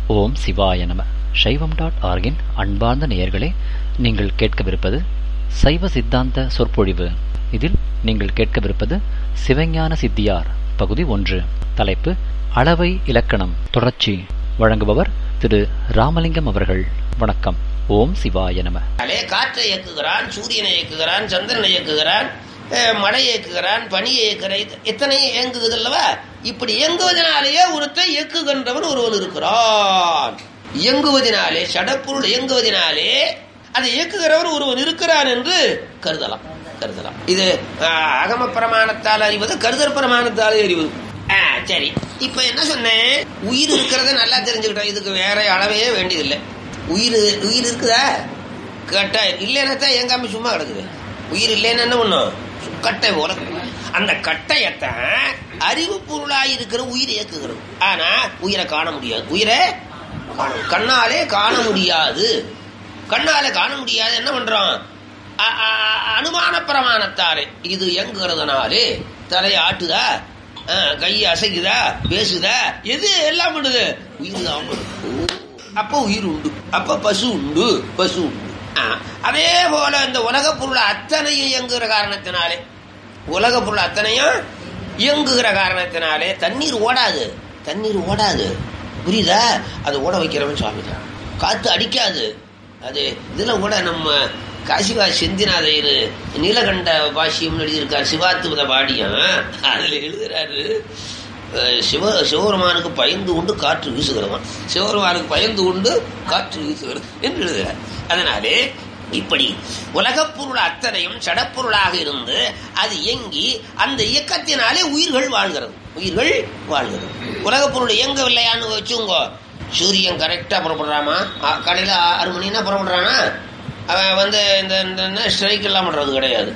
ஓம் சிவாய நம சைவம் டாட் ஆர்கின் அன்பார்ந்த நேயர்களே நீங்கள் கேட்கவிருப்பது சைவ சித்தாந்த சொற்பொழிவு இதில் நீங்கள் கேட்கவிருப்பது சிவஞான சித்தியார் பகுதி ஒன்று தலைப்பு அளவை இலக்கணம் தொடர்ச்சி வழங்குபவர் திரு ராமலிங்கம் அவர்கள் வணக்கம் ஓம் சிவாய நம அலே காற்றை இயக்குகிறான் சூரியனை இயக்குகிறான் சந்திரனை இயக்குகிறான் அஹ், மழையை இயக்குகிறான் பனியை இயக்குகிறான் இது- இத்தனை இயங்குகிறது அல்லவா இப்படி இயங்குவதனாலேயே ஒருத்தை இயக்குகின்றவன் ஒருவன் இருக்கிறான் இயங்குவதனாலே சடப்பொருள் இயங்குவதனாலே அதை இயக்குகிறவன் ஒருவன் இருக்கிறான் என்று கருதலாம் கருதலாம் இது அஹ், அகம பிரமாணத்தால் அறிவது கருதற் பிரமாணத்தால் அறிவது ஆ, சரி இப்ப என்ன சொன்னேன் உயிர் இருக்கிறத நல்லா தெரிஞ்சுக்கிட்டோம் இதுக்கு வேற அளவே வேண்டியதில்லை உயிர் உயிர் இருக்குதா கட்டை இல்லைன்னா தான் எங்காம சும்மா கிடக்குது உயிர் இல்லைன்னா என்ன பண்ணும் கட்டை போல கிடக்கு. அந்த கட்டையத்தான் அறிவு பொருளாய் இருக்கிற உயிர் இயக்குகிறது ஆனா உயிரை காண முடியாது உயிரை காண- கண்ணாலே காண முடியாது கண்ணாலே காண முடியாது என்ன பண்றோம் அ- அ- அனுமான பிரமாணத்தாலே இது இயங்குகிறதுனாலே தலையை ஆட்டுதா அஹ், கையை அசைக்குதா பேசுதா எது எல்லாம் பண்ணுது உயிர் தான் பண்ணுது. ஓ, அப்ப உயிர் உண்டு அப்ப பசு உண்டு பசு உண்டு ஆ, அதே போல இந்த உலக பொருள் அத்தனையும் இயங்குகிற காரணத்தினாலே உலக பொருள் அத்தனையும் இயங்குகிற காரணத்தினாலே தண்ணீர் ஓடாது தண்ணீர் ஓடாது புரியுதா அது ஓட வைக்கிறவன் சுவாமி தான் காத்து அடிக்காது அது இதுல கூட நம்ம காசிவா செந்திநாதையர் நீலகண்ட பாஷ்யம் எழுதியிருக்கார் சிவாத்துவத பாடியம் அதுல எழுதுறாரு அஹ், சிவ சிவபெருமானுக்கு பயந்து கொண்டு காற்று வீசுகிறவன் சிவபெருமானுக்கு பயந்து கொண்டு காற்று வீசுகிறது என்று எழுதுகிறார் அதனாலே இப்படி உலகப் பொருள் அத்தனையும் சடப்பொருளாக இருந்து அது இயங்கி அந்த இயக்கத்தினாலே உயிர்கள் வாழ்கிறது உயிர்கள் வாழ்கிறது உலகப் பொருள் இயங்கவில்லையான்னு வச்சுங்க சூரியன் கரெக்டா புறப்படுறாமா அ- காலையில ஆறு மணினா புறப்படுறானா அவன் வந்து இந்த இந்த ஸ்ட்ரைக் எல்லாம் பண்றது கிடையாது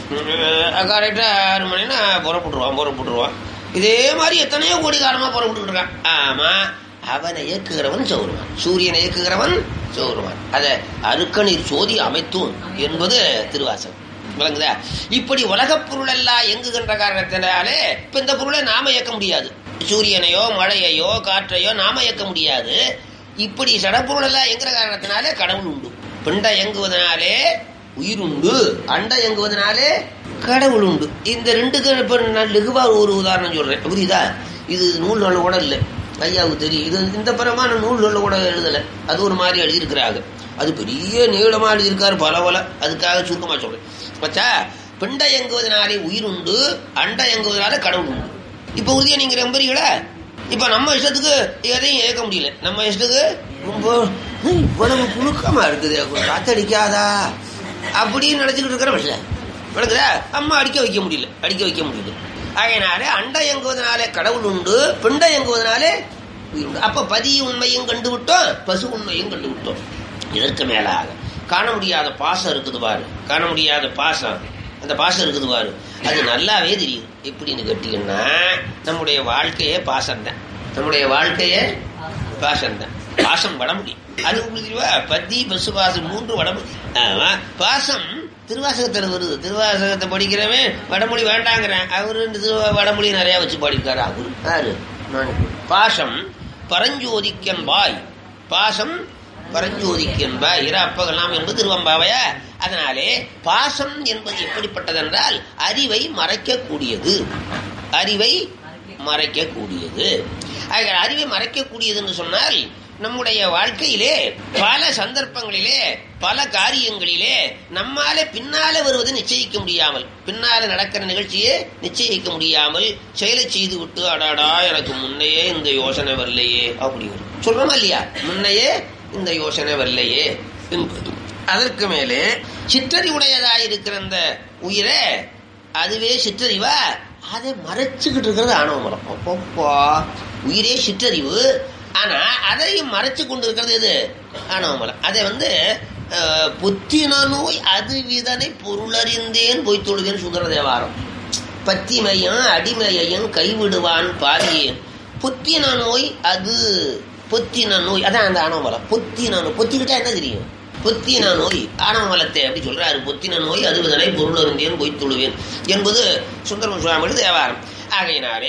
கரெக்டா ஆறு மணினா புறப்பட்டுருவான் புறப்பட்டுருவான் இதே மாதிரி எத்தனையோ கோடி காலமா புறப்பட்டு இருக்கான் ஆமா அவனை இயக்குகிறவன் சௌருமான் சூரியனை இயக்குகிறவன் சௌருமான் அத அருக்கநீர் சோதி அமைத்தோன் என்பது திருவாசகம் விளங்குதா இப்படி உலகப் பொருள் எல்லாம் இயங்குகின்ற காரணத்தினாலே இப்ப இந்த பொருளை நாம இயக்க முடியாது சூரியனையோ மழையையோ காற்றையோ நாம இயக்க முடியாது இப்படி சடப்பொருள் எல்லாம் இயங்குற காரணத்தினாலே கடவுள் உண்டு பிண்ட இயங்குவதனாலே உயிர் உண்டு அண்ட இயங்குவதனாலே கடவுள் உண்டு இந்த ரெண்டுக்கு இப்ப நான் லெகுவா ஒரு உதாரணம் சொல்றேன் புரியுதா இது நூல்கள் கூட இல்லை ஐயாவுக்கு தெரியும் இது இந்த பரமான நூல்கள் கூட எழுதலை அது ஒரு மாதிரி எழுதியிருக்கிறாங்க அது பெரிய நீளமா எழுதியிருக்காரு பல பல அதுக்காக சுருக்கமா சொல்றேன் பச்சா பிண்ட இயங்குவதனாலே உயிர் உண்டு அண்ட இயங்குவதனால கடவுள் உண்டு இப்ப உறுதியா நீங்க நம்புறீங்களா இப்ப நம்ம இஷ்டத்துக்கு எதையும் இயக்க முடியல நம்ம இஷ்டத்துக்கு ரொம்ப ஹம், இவ்வளவு புழுக்கமா இருக்குது காத்தடிக்காதா அப்படின்னு நினைச்சுக்கிட்டு இருக்கிற விளக்குதா அம்மா அடிக்க வைக்க முடியல அடிக்க வைக்க முடியல ஆகையினாலே அண்ட இயங்குவதனாலே கடவுள் உண்டு பிண்ட இயங்குவதனாலே உயிர் உண்டு அப்ப பதி உண்மையும் கண்டு விட்டோம் பசு உண்மையும் கண்டு விட்டோம் இதற்கு மேலாக காண முடியாத பாசம் இருக்குது பாரு காண முடியாத பாசம் அந்த பாசம் இருக்குது பாரு அது நல்லாவே தெரியுது எப்படின்னு கேட்டீங்கன்னா நம்முடைய வாழ்க்கையே பாசம்தான் நம்முடைய வாழ்க்கையே பாசம்தான் பாசம் வடமுடி அது உங்களுக்கு தெரியுமா? பத்தி பசு பாசம் மூன்று வடமுடி ஆமா பாசம் திருவாசகத்தில் வருது திருவாசகத்தை படிக்கிறவன் வடமொழி வேண்டாங்கிறேன் அவரு இந்த திரு- வடமொழி நிறைய வச்சு படிக்கிறாரு அவரு யாரு நான். பாசம் பரஞ்சோதிக்கன் வாய் பாசம் பரஞ்சோதிக்கன் வாய் இர அப்பகலாம் என்பது திருவம்பாவையா அதனாலே பாசம் என்பது எப்படிப்பட்டதென்றால் அறிவை மறைக்கக்கூடியது அறிவை மறைக்கக்கூடியது ஆக அறிவை மறைக்கக்கூடியது என்று சொன்னால் நம்முடைய வாழ்க்கையிலே பல சந்தர்ப்பங்களிலே பல காரியங்களிலே நம்மால பின்னால வருவது நிச்சயிக்க முடியாமல் பின்னால நடக்கிற நிகழ்ச்சியை நிச்சயிக்க முடியாமல் செயலை செய்து விட்டு அடாடா எனக்கு முன்னையே இந்த யோசனை வரலையே அப்படி வரும். சொல்றோமா இல்லையா முன்னையே இந்த யோசனை வரலையே என்பது அதற்கு மேலே சிற்றறிவுடையதாய் இருக்கிற அந்த உயிரை அதுவே சிற்றறிவா அதை மறைச்சுக்கிட்டு இருக்கிறது ஆணவ மரம் அப்பப்பா உயிரே சிற்றறிவு ஆனா அதையும் மறைச்சு கொண்டு இருக்கிறது எது ஆணவ மலம் அதை வந்து அஹ், புத்தின நோய் அது விதனை பொருளறிந்தேன் பொய் தொழுவேன் சுந்தர தேவாரம் பத்திமையும் அடிமையையும் கைவிடுவான் பாரியேன் புத்தின நோய் அது புத்தின நோய் அதான் அந்த ஆணவ மலம் புத்தின நோய் பொத்திக்கிட்டா என்ன தெரியும் புத்தின நோய் ஆணவ மலத்தை அப்படி சொல்றாரு புத்தின நோய் அது இதனை பொருள் இருந்தேன் பொய்த்துழுவேன் என்பது சுந்தரம் சுவாமிகள் தேவாரம் ஆகையினாலே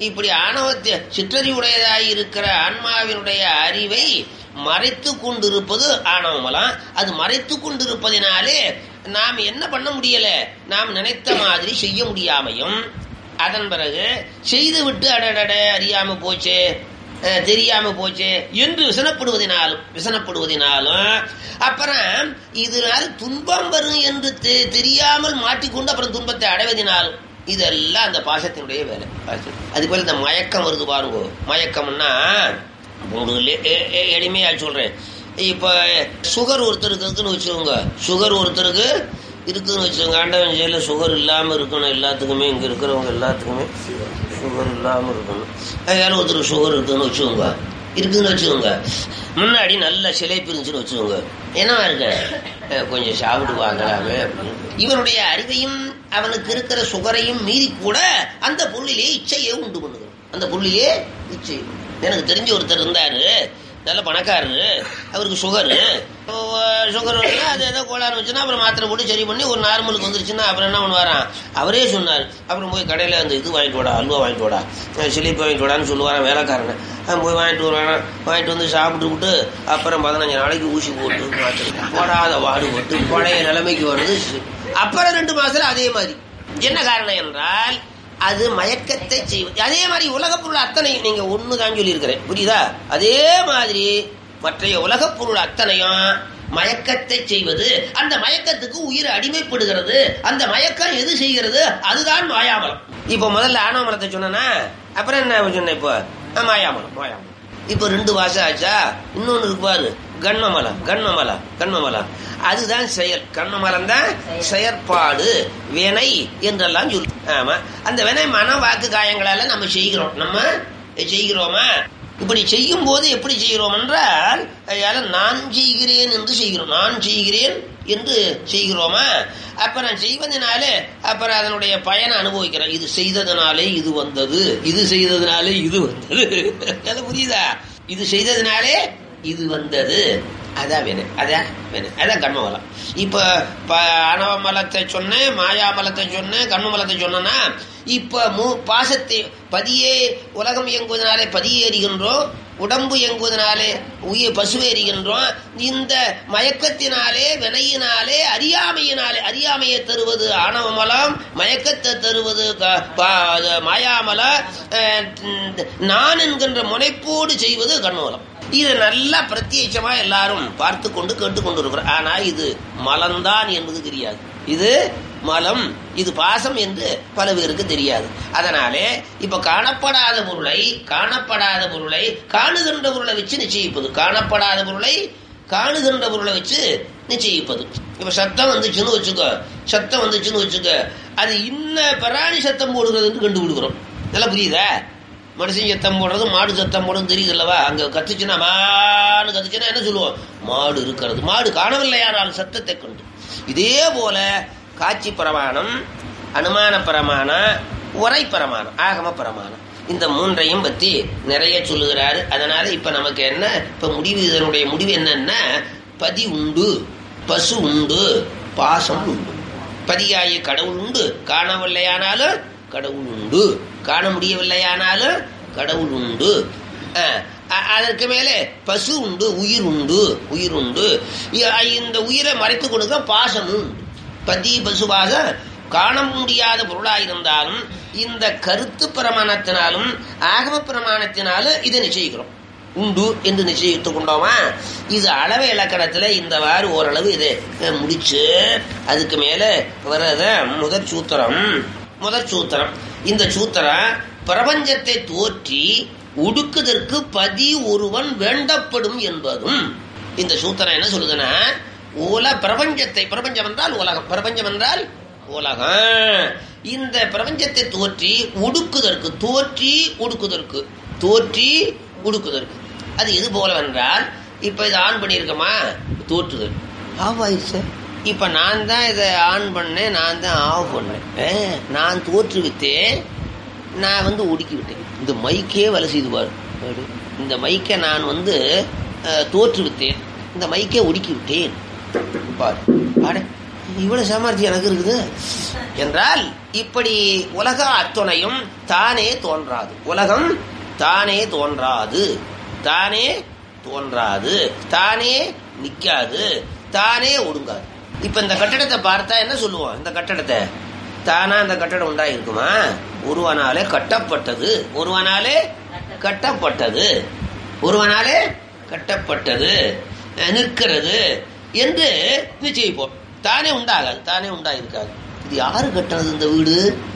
இப்படி ஆணவத்தை சிற்றறிவுடையதாய் இருக்கிற ஆன்மாவினுடைய அறிவை மறைத்து கொண்டிருப்பது ஆணவமலம் அது மறைத்து கொண்டிருப்பதினாலே நாம் என்ன பண்ண முடியல நாம் நினைத்த மாதிரி செய்ய முடியாமையும் அதன் பிறகு செய்து விட்டு அடடட அறியாம போச்சே அஹ், தெரியாம போச்சே என்று விசனப்படுவதினாலும் விசனப்படுவதினாலும் அப்புறம் இதனால் துன்பம் வரும் என்று தெ- தெரியாமல் மாட்டிக்கொண்டு அப்புறம் துன்பத்தை அடைவதினாலும் இதெல்லாம் அந்த பாசத்தினுடைய வேலை அதுக்கு மேல இந்த மயக்கம் வருது பாருங்க மயக்கம்னா உங்களுக்கு எ- எ- எ- எளிமையா சொல்றேன் இப்ப சுகர் ஒருத்தருக்கு இருக்குன்னு வச்சுக்கோங்க சுகர் ஒருத்தருக்கு இருக்குன்னு வச்சுக்கோங்க ஆண்டவன் செயல சுகர் இல்லாம இருக்கணும் எல்லாத்துக்குமே இங்க இருக்கிறவங்க எல்லாத்துக்குமே சுகர் இல்லாம இருக்கணும் யாரும் ஒருத்தருக்கு சுகர் இருக்குன்னு வச்சுக்கோங்க இருக்குன்னு வச்சுக்கோங்க முன்னாடி நல்ல சிலை பிரிஞ்சுன்னு வச்சுக்கோங்க என்னவா இருக்க அஹ் கொஞ்சம் சாப்பிட்டு வாங்கலாமே அப்படின்னு இவனுடைய அறிவையும் அவனுக்கு இருக்கிற சுகரையும் மீறி கூட அந்த பொருளிலே இச்சையை உண்டு பண்ணுகிறோம் அந்த பொருளிலே இச்சை எனக்கு தெரிஞ்ச ஒருத்தர் இருந்தாரு நல்ல பணக்காரரு அவருக்கு சுகரு சுகர் அது ஏதோ கோளாறு வச்சுன்னா அப்புறம் மாத்திரை போட்டு சரி பண்ணி ஒரு நார்மலுக்கு வந்துருச்சுன்னா அப்புறம் என்ன பண்ணுவாராம் அவரே சொன்னார் அப்புறம் போய் கடையில் அந்த இது வாங்கிட்டு வாடா அல்வா வாங்கிட்டு வாடா சிலிப்பு வாங்கிட்டு வாடான்னு சொல்லுவாரான் வேலைக்காரனை அவன் போய் வாங்கிட்டு வருவான் வாங்கிட்டு வந்து சாப்பிட்டு விட்டு அப்புறம் பதினஞ்சு நாளைக்கு ஊசி போட்டு மாத்திரை போடாத வாடு போட்டு பழைய நிலைமைக்கு வருது அப்புறம் ரெண்டு மாசத்துல அதே மாதிரி என்ன காரணம் என்றால் அது மயக்கத்தை செய்வது அதே மாதிரி உலகப் பொருள் அத்தனையும் நீங்க ஒண்ணு தான் சொல்லியிருக்கிறேன் புரியுதா அதே மாதிரி மற்றைய உலகப் பொருள் அத்தனையும் மயக்கத்தை செய்வது அந்த மயக்கத்துக்கு உயிர் அடிமைப்படுகிறது அந்த மயக்கம் எது செய்கிறது அதுதான் மாயாமலம் இப்போ முதல்ல ஆணவமலத்தை சொன்னா அப்புறம் என்ன சொன்னேன் இப்போ அஹ், மாயாமலம் மாயாமலம் இப்போ ரெண்டு வாசம் ஆச்சா இன்னொன்னு இருக்கு பாரு கண்மமலம் கண்மமலம் கண்மமலம் அதுதான் செயல் கண்மமலம் தான் செயற்பாடு வினை என்றெல்லாம் சொல்லு ஆமா அந்த வினை மன வாக்கு காயங்களால நம்ம செய்கிறோம் நம்ம செய்கிறோமா இப்படி செய்யும் போது எப்படி செய்கிறோம் என்றால் அதால நான் செய்கிறேன் என்று செய்கிறோம் நான் செய்கிறேன் என்று செய்கிறோமா அப்புறம் செய்வதனாலே அப்புறம் அதனுடைய பயனை அனுபவிக்கிறோம் இது செய்ததனாலே இது வந்தது இது செய்ததனாலே இது வந்தது அது புரியுதா இது செய்ததனாலே இது வந்தது அதான் வேணும் அதான் வேணும் அதான் கர்மமலம் இப்ப ப- அணவ மலத்தை சொன்னேன் மாயா மலத்தை சொன்னேன் கர்ம மலத்தை சொன்னேன்னா இப்ப மூ பாசத்தை பதியே உலகம் இயங்குவதனாலே பதியே எறிகின்றோம் உடம்பு இயங்குவதனாலே உயிர் பசுவை எறிகின்றோம் இந்த மயக்கத்தினாலே வினையினாலே அறியாமையினாலே அறியாமையை தருவது ஆணவமலம் மயக்கத்தை தருவது க- பா- அது மாயாமலம் அஹ், நான் என்கின்ற முனைப்போடு செய்வது கர்மமலம் இது நல்லா பிரத்யட்சமா எல்லாரும் பார்த்து கொண்டு கேட்டுக்கொண்டு இருக்கிறோம் ஆனா இது மலம்தான் என்பது தெரியாது இது மலம் இது பாசம் என்று பல பேருக்கு தெரியாது அதனாலே இப்ப காணப்படாத பொருளை காணப்படாத பொருளை காணுகின்ற பொருளை வச்சு நிச்சயிப்பது காணப்படாத பொருளை காணுகின்ற பொருளை வச்சு நிச்சயிப்பது இப்ப சத்தம் வந்துச்சுன்னு வச்சுக்கோ சத்தம் வந்துச்சுன்னு வச்சுக்கோ அது இன்ன பிராணி சத்தம் போடுகிறதுன்னு கண்டுபிடிக்கிறோம் நல்லா புரியுதா மனுஷன் சத்தம் போடுறது மாடு சத்தம் போடுறது தெரியுது அல்லவா அங்க கத்துச்சுன்னா மாடு கத்துச்சுன்னா என்ன சொல்லுவோம் மாடு இருக்கிறது மாடு காணவில்லையானால் சத்தத்தை கொண்டு இதே போல காட்சி பிரமாணம் அனுமான பிரமாணம் உரை பிரமாணம் ஆகம பிரமாணம் இந்த மூன்றையும் பத்தி நிறைய சொல்லுகிறாரு அதனால இப்ப நமக்கு என்ன இப்ப முடிவு இதனுடைய முடிவு என்னன்னா பதி உண்டு பசு உண்டு பாசம் உண்டு பதியாய கடவுள் உண்டு காணவில்லையானாலும் கடவுள் உண்டு காண முடியவில்லையானாலும் கடவுள் உண்டு அஹ், அ- அதற்கு மேலே பசு உண்டு உயிர் உண்டு உயிர் உண்டு இ- இந்த உயிரை மறைத்து கொடுக்க பாசமும் உண்டு பதி பசு பாசம் காண முடியாத பொருளாயிருந்தாலும் இந்த கருத்து பிரமாணத்தினாலும் ஆகம பிரமாணத்தினாலும் இதை நிச்சயிக்கிறோம் உண்டு என்று நிச்சயித்துக் கொண்டோமா இது அளவு இலக்கணத்துல இந்த வாறு ஓரளவு இதை அஹ், முடிச்சு அதுக்கு மேல வர்றத முதற் சூத்திரம் முதற் சூத்திரம் இந்த சூத்திரம் பிரபஞ்சத்தை தோற்றி உடுக்குதற்கு பதி ஒருவன் வேண்டப்படும் என்பதும் இந்த சூத்திரம் என்ன சொல்லுதுன்னா உல பிரபஞ்சத்தை பிரபஞ்சம் என்றால் உலகம் பிரபஞ்சம் என்றால் உலகம் இந்த பிரபஞ்சத்தை தோற்றி உடுக்குதற்கு தோற்றி உடுக்குதற்கு தோற்றி உடுக்குதற்கு அது எது போலவென்றால் இப்ப இது ஆன் பண்ணியிருக்கோமா தோற்றுதல் ஆஃப் ஆயிடுச்சு இப்ப நான் தான் இதை ஆன் பண்ணேன் நான் தான் ஆஃப் பண்ணேன் ஏ, நான் தோற்றுவித்தேன் நான் வந்து ஒடுக்கி விட்டேன் இந்த மைக்கே வேலை செய்து பாரு பாரு. இந்த மைக்கை நான் வந்து அஹ், தோற்றுவித்தேன் இந்த மைக்கை ஒடுக்கி விட்டேன் பாரு அட இவ்வளவு சாமர்த்தியம் எனக்கு இருக்குது என்றால் இப்படி உலக அத்துணையும் தானே தோன்றாது உலகம் தானே தோன்றாது தானே தோன்றாது தானே நிக்காது தானே ஒடுங்காது இப்ப இந்த கட்டடத்தை பார்த்தா என்ன சொல்லுவோம் இந்த கட்டடத்தை தானா அந்த கட்டடம் உண்டாயிருக்குமா ஒருவனாலே கட்டப்பட்டது ஒருவனாலே கட்டப்பட்டது ஒருவனாலே கட்டப்பட்டது அஹ், நிற்கிறது என்று நிச்சயிப்போம் தானே உண்டாகாது தானே உண்டாயிருக்காது இது யாரு கட்டினது இந்த வீடு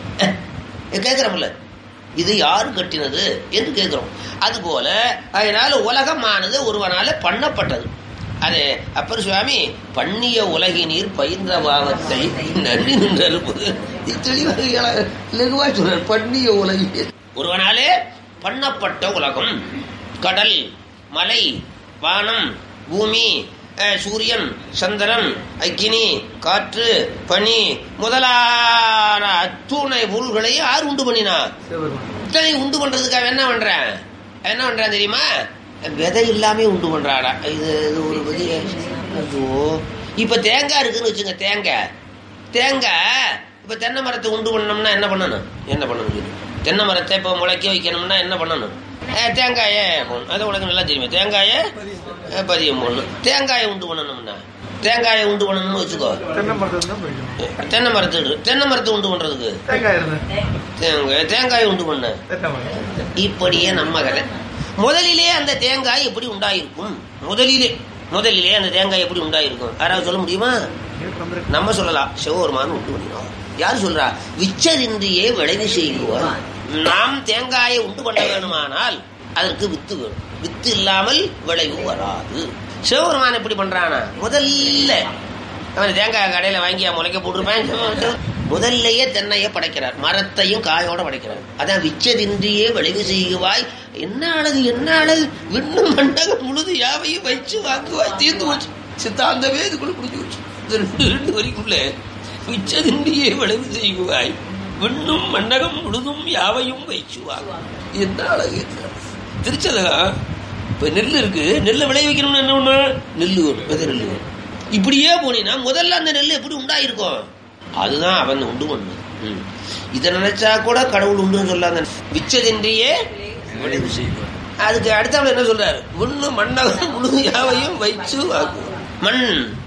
கேட்கிறோம்ல இது யாரு கட்டினது என்று கேட்கிறோம் அதுபோல அதனால உலகமானது ஒருவனால பண்ணப்பட்டது அது அப்பர் சுவாமி பண்ணிய உலகினீர் பயின்ற பாவத்தை நன்றி நின்றறுப்பது இது தெளிவாக இயல- இலகுவா சொல்றார் பண்ணிய உலகினீர் ஒருவனாலே பண்ணப்பட்ட உலகம் கடல் மலை வானம் பூமி அஹ், சூரியன் சந்திரன் அக்கினி காற்று பனி முதலான அத்துணை பொருள்களை யார் உண்டு பண்ணினார் இத்தனை உண்டு பண்றதுக்காக என்ன பண்றேன் என்ன பண்றான் தெரியுமா விதை இல்லாம உண்டு பண்றாடா இது இது ஒரு பெரிய ஐயோ இப்ப தேங்காய் இருக்குன்னு வச்சுங்க தேங்காய் தேங்காய் இப்ப தென்னை மரத்தை உண்டு பண்ணோம்னா என்ன பண்ணணும் என்ன பண்ணணும் சொல்லு. தென்னை மரத்தை இப்ப முளைக்க வைக்கணும்னா என்ன பண்ணணும் அஹ், தேங்காயை போடணும். அது உனக்கு நல்லா தெரியுமே தேங்காயை அஹ், பதியம் போடணும் தேங்காயை உண்டு பண்ணணும்னா தேங்காயை உண்டு பண்ணணும்னு வச்சுக்கோ தென்னை மரத்துல தான் பிடிக்கும் தென்னை மரத்தை இடு. தென்னை மரத்தை உண்டு பண்றதுக்கு தேங்காய் இருந்தேன் தேங்காய் தேங்காயை உண்டு பண்ண தென்னை மரம் இப்படியே நம்ம கதை முதலிலே அந்த தேங்காய் எப்படி உண்டாயிருக்கும் முதலிலே முதலிலே அந்த தேங்காய் எப்படி உண்டாயிருக்கும் யாராவது சொல்ல முடியுமா நேற்று வந்திருக்கு நம்ம சொல்லலாம் சிவபெருமான் உண்டு பண்ணினோம் யார் சொல்றா விச்சதின்றியே விளைவு செய்வார் நாம் தேங்காயை உண்டு பண்ண வேணுமானால் அதற்கு வித்து வேணும் வித்து இல்லாமல் விளைவு வராது சிவபெருமான் எப்படி பண்றானா முதல்ல அவன் தேங்காய் கடையில வாங்கி முளைக்க போட்டிருப்பேன் முதல்லையே தென்னையை படைக்கிறார் மரத்தையும் காயோட படைக்கிறார் அதான் விச்சதின்றியே விளைவு செய்வாய் என்ன அழகு என்ன அழகு விண்ணும் மண்டகம் முழுது யாவையும் வச்சு வாக்குவாய் தீர்ந்து போச்சு சித்தாந்தமே இதுக்குள்ள புரிஞ்சு போச்சு இந்த ரெண்டு ரெண்டு வரிக்குள்ள விச்சதின்றியே விளைவு செய்வாய் விண்ணும் மண்டகம் முழுதும் யாவையும் வைச்சு வாங்க என்ன அழகு திருச்சதகா இப்ப நெல் இருக்கு நெல்லை விளைவிக்கணும்னு என்ன ஒண்ணு நெல்லு வேணும் விதை நெல்லு வேணும் இப்படியே போனீங்கன்னா முதல்ல அந்த நெல் எப்படி உண்டாயிருக்கும் அதுதான் அவன் உண்டு பண்ணு ம். இதை நினைச்சா கூட கடவுள் உண்டுன்னு சொல்லாங்க விச்சதின்றியே விளைவு செய்வார் அதுக்கு அடுத்தவங்க என்ன சொல்றாரு விண்ணு மண்ணகம் முழு யாவையும் வைச்சு வாக்குவார் மண்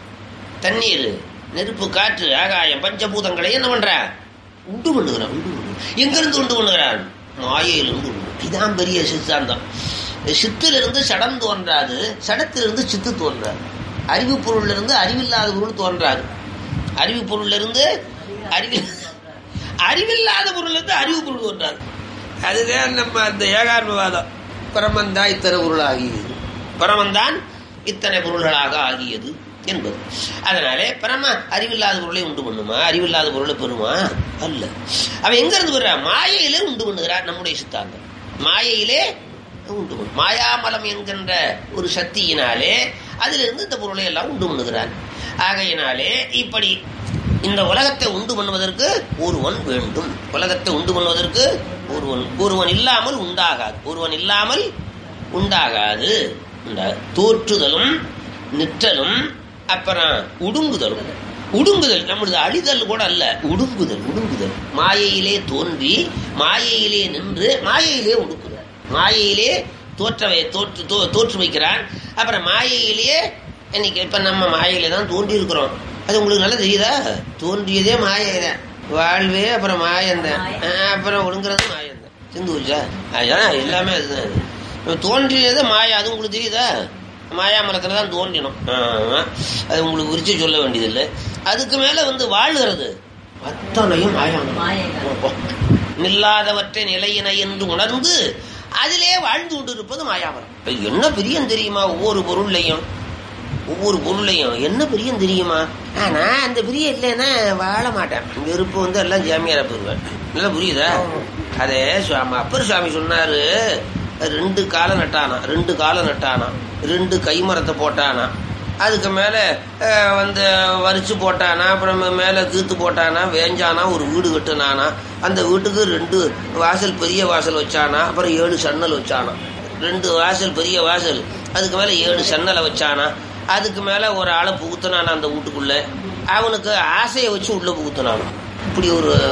தண்ணீர் நெருப்பு காற்று ஆகாயம் பஞ்சபூதங்களை என்ன பண்றான் உண்டு பண்ணுகிறான் உண்டு பண்ணுகிறான் எங்க இருந்து உண்டு பண்ணுகிறான் மாயையிலிருந்து உண்டு இதான் பெரிய சித்தாந்தம் சித்திலிருந்து சடம் தோன்றாது சடத்திலிருந்து சித்து தோன்றாது அறிவு பொருள்ல இருந்து அறிவில்லாத பொருள் தோன்றாது அறிவு பொருள்ல இருந்து அறிவு அறிவில்லாத பொருள்ல இருந்து அறிவு பொருள் தோன்றாது அதுதான் நம்ம அந்த ஏகார்மவாதம் பரமந்தான் இத்தனை பொருள் ஆகியது பரமந்தான் இத்தனை பொருள்களாக ஆகியது என்பது அதனாலே பரம அறிவில்லாத பொருளை உண்டு பண்ணுமா அறிவில்லாத பொருளை பெறுமா அல்ல அவன் எங்க இருந்து பெறா மாயையிலே உண்டு பண்ணுகிறார் நம்முடைய சித்தாந்தம் மாயையிலே உண்டு பண்ணு மாயாமலம் என்கின்ற ஒரு சக்தியினாலே அதிலிருந்து இந்த பொருளை எல்லாம் உண்டு பண்ணுகிறான் ஆகையினாலே இப்படி இந்த உலகத்தை உண்டு பண்ணுவதற்கு ஒருவன் வேண்டும் உலகத்தை உண்டு பண்ணுவதற்கு ஒருவன் ஒருவன் இல்லாமல் உண்டாகாது ஒருவன் இல்லாமல் உண்டாகாது உண்டா- தோற்றுதலும் நிற்றலும் அப்புறம் உடுங்குதலும் உடுங்குதல் நம்மளது அழிதல் கூட அல்ல உடுங்குதல் உடுங்குதல் மாயையிலே தோன்றி மாயையிலே நின்று மாயையிலே உடுக்குதல் மாயையிலே தோற்றவை தோற்று தோ- தோற்று வைக்கிறான் அப்புறம் மாயையிலேயே இன்னைக்கு இப்ப நம்ம மாயையில தான் தோன்றி இருக்கிறோம் அது உங்களுக்கு நல்லா தெரியுதா தோன்றியதே மாயை தான் வாழ்வே அப்புறம் மாயந்தான் அஹ் அப்புறம் ஒழுங்குறது மாயந்தான் சிந்து வச்சா அதான் எல்லாமே அதுதான் அது. இப்ப தோன்றியது மாயா அது உங்களுக்கு தெரியுதா மாயா மரத்துல தான் தோன்றினோம் ஆமா. அது உங்களுக்கு விரிச்சு சொல்ல வேண்டியதில்லை அதுக்கு மேல வந்து வாழ்கிறது அத்தனையும் மாயாமரம் நில்லாதவற்றை நிலையினை என்று உணர்ந்து அதிலே வாழ்ந்து கொண்டிருப்பது மாயாமரம் இது என்ன பிரியம் தெரியுமா ஒவ்வொரு பொருள்லையும் ஒவ்வொரு பொருளையும் என்ன பிரியம் தெரியுமா ஆனா அந்த பிரியம் இல்லைன்னா வாழ மாட்டேன் வெறுப்பு வந்து எல்லாம் ஜாமியார போயிருவேன் நல்லா புரியுதா அதே சுவாமி அப்பர் சுவாமி சொன்னாரு ரெண்டு காலம் நட்டானா ரெண்டு காலம் நட்டானா ரெண்டு கைமரத்தை போட்டானா அதுக்கு மேல அஹ், வந்து வரிச்சு போட்டானா அப்புறம் மேல கீத்து போட்டானா வேஞ்சானா ஒரு வீடு கட்டுனானா அந்த வீட்டுக்கு ரெண்டு வாசல் பெரிய வாசல் வச்சானா அப்புறம் ஏழு சன்னல் வச்சானா ரெண்டு வாசல் பெரிய வாசல் அதுக்கு மேல ஏழு சன்னலை வச்சானா அதுக்கு மேல ஒரு ஆளை புகுத்தினானா அந்த வீட்டுக்குள்ள அவனுக்கு ஆசையை வச்சு உள்ள புகுத்தினானா இப்படி ஒரு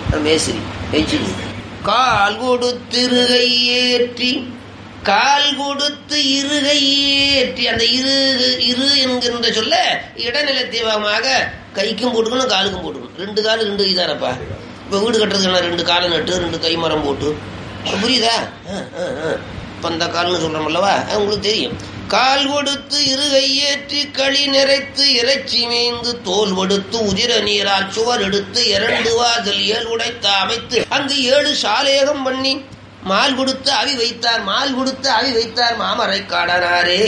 மேஸ்திரி எஞ்சினி கால் கொடுத்திருகை ஏற்றி கால் கொடுத்து இருகை ஏற்றி அந்த இரு இரு என்கின்ற சொல்ல இடநிலத்தீவமாக கைக்கும் போட்டுக்கணும் காலுக்கும் போட்டுக்கணும் ரெண்டு கால் ரெண்டு இதாரப்பா இப்போ வீடு கட்டுறதுக்கு என்ன ரெண்டு காலை நட்டு ரெண்டு கை மரம் போட்டு புரியுதா ஆ, ஆ, ஆ. இப்ப அந்த கால்னு சொல்றோம் அல்லவா அது உங்களுக்கு தெரியும் கால் கொடுத்து இருகை ஏற்றி களி நிறைத்து இறைச்சி மேய்ந்து தோல் கொடுத்து உதிர நீரால் சுவர் எடுத்து இரண்டு வாசல் ஏழு உடைத்து அமைத்து அங்கு ஏழு சாலேகம் பண்ணி மால் கொடுத்து அவி வைத்தார் மால் கொடுத்து அவி வைத்தார் மாமரை காடனாரே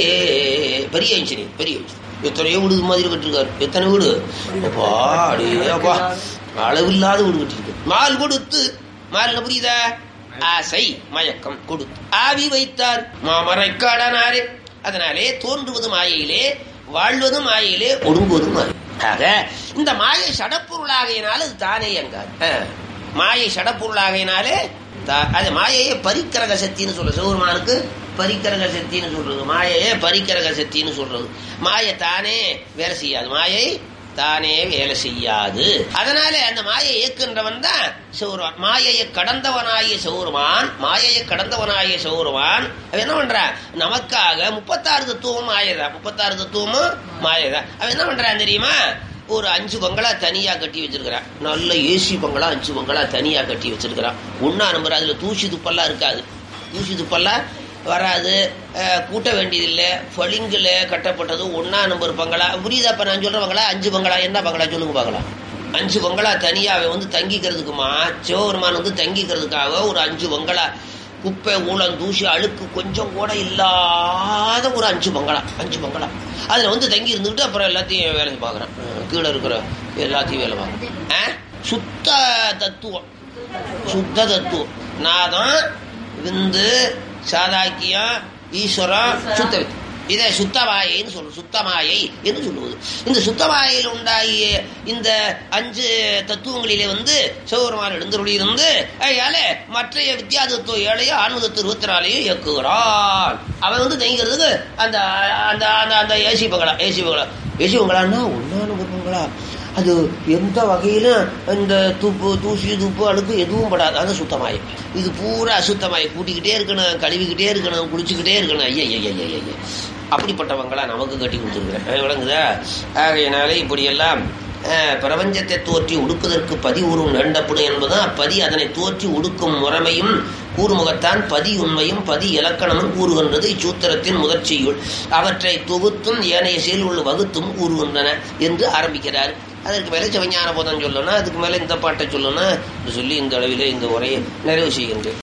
பெரிய இன்ஜினியர் பெரிய engineer. எத்தனையோ வீடு இது மாதிரி கட்டிருக்காரு எத்தனை வீடு அப்பா அடே அப்பா அளவில்லாத வீடு கட்டிருக்கு மால் கொடுத்து மால் புரியுதா ஆசை மயக்கம் கொடுத்து ஆவி வைத்தார் மாமரை காடனாரே அதனாலே தோன்றுவது மாயையிலே வாழ்வது மாயையிலே ஒடுங்குவது மாயை ஆக இந்த மாயை சடப்பொருளாகையினால அது தானே அங்காது ஆ. மாயை சடப்பொருளாகையினாலே தா- அது மாயையே பரிக்கரக சக்தின்னு சொல்றது சிவபெருமானுக்கு பரிக்கரக சக்தின்னு சொல்றது மாயையே பரிக்கரக சக்தின்னு சொல்றது மாயை தானே வேலை செய்யாது மாயை தானே வேலை செய்யாது அதனால அந்த மாயை இயக்குன்றவன் தான் சிவருமான் மாயையை கடந்தவனாகிய சிவருமான் மாயையை கடந்தவனாகிய சிவருமான் அவன் என்ன பண்றான் நமக்காக முப்பத்தாறு தத்துவமும் மாயைதான் முப்பத்தாறு தத்துவமும் மாயைதான் அவன் என்ன பண்றான் தெரியுமா ஒரு அஞ்சு பங்களா தனியா கட்டி வச்சிருக்கிறான் நல்ல ஏசி பங்களா அஞ்சு பங்களா தனியா கட்டி வச்சிருக்கிறான் ஒன்னா நம்பர் அதுல தூசி துப்பெல்லாம் இருக்காது தூசி துப்பெல்லாம் வராது அஹ், கூட்ட வேண்டியதில்லை பளிங்குல கட்டப்பட்டது ஒன்னா நம்பர் பங்களா புரியுதா இப்ப நான் சொல்ற பங்களா அஞ்சு பங்களா என்ன பங்களா சொல்லுங்க பார்க்கலாம் அஞ்சு பங்களா தனியா அவன் வந்து தங்கிக்கிறதுக்குமா சிவபெருமான் வந்து தங்கிக்கிறதுக்காக ஒரு அஞ்சு பங்களா குப்பை ஊழம் தூசி அழுக்கு கொஞ்சம் கூட இல்லாத ஒரு அஞ்சு பங்களா அஞ்சு பங்களா அதுல வந்து தங்கி இருந்துக்கிட்டு அப்புறம் எல்லாத்தையும் வேலை பார்க்குறான் கீழே இருக்கிற எல்லாத்தையும் வேலை பார்க்குறேன் ஆ? சுத்த தத்துவம் சுத்த தத்துவம் நாதம் விந்து சாதாக்கியம் ஈஸ்வரம் சுத்த வித்து இதை சுத்தமாயைன்னு சொல்றது சுத்தமாயை என்று சொல்லுவது இந்த சுத்தமாயையில் உண்டாகிய இந்த அஞ்சு தத்துவங்களிலே வந்து சிவபெருமான் எழுந்தருளி இருந்து அதனால மற்றைய வித்யா தத்துவம் ஏழையோ ஆன்ம தத்துவம் இருபத்தி நாலையும் இயக்குகிறான் அவன் வந்து தங்கிக்கிறதுக்கு அந்த அந்த அந்த அந்த ஏசி பங்களா ஏசி பங்களா ஏசி பங்களான்னா ஒன்னான பங்களா அது எந்த வகையிலும் இந்த துப்பு தூசி துப்பு அழுக்கு எதுவும் படாது அது சுத்தமாய் இது பூரா அசுத்தமாய் கூட்டிக்கிட்டே இருக்கணும் கழுவிக்கிட்டே இருக்கணும் குளிச்சுக்கிட்டே இருக்கணும் ஐயா ஐயா ஐயா ஐயா அப்படிப்பட்டவங்களா நமக்கு கட்டி கொடுத்துருக்குறேன் விளங்குதா ஆகையினாலே இப்படியெல்லாம் அஹ், பிரபஞ்சத்தை தோற்றி உடுக்குதற்கு பதி உருவம் வேண்டப்படும் என்பதும் அப்பதி அதனை தோற்றி உடுக்கும் முறைமையும் கூறுமுகத்தான் பதி உண்மையும் பதி இலக்கணமும் கூறுகின்றது இச்சூத்திரத்தின் முதற்சியுள் அவற்றை தொகுத்தும் ஏனைய செயல்கள் வகுத்தும் கூறுகின்றன என்று ஆரம்பிக்கிறார் அதற்கு மேலே சிவஞான போதம் சொல்லணும் அதுக்கு மேலே இந்த பாட்டை சொல்லணும் என்று சொல்லி இந்த அளவிலே இந்த உரையை நிறைவு செய்கின்றேன்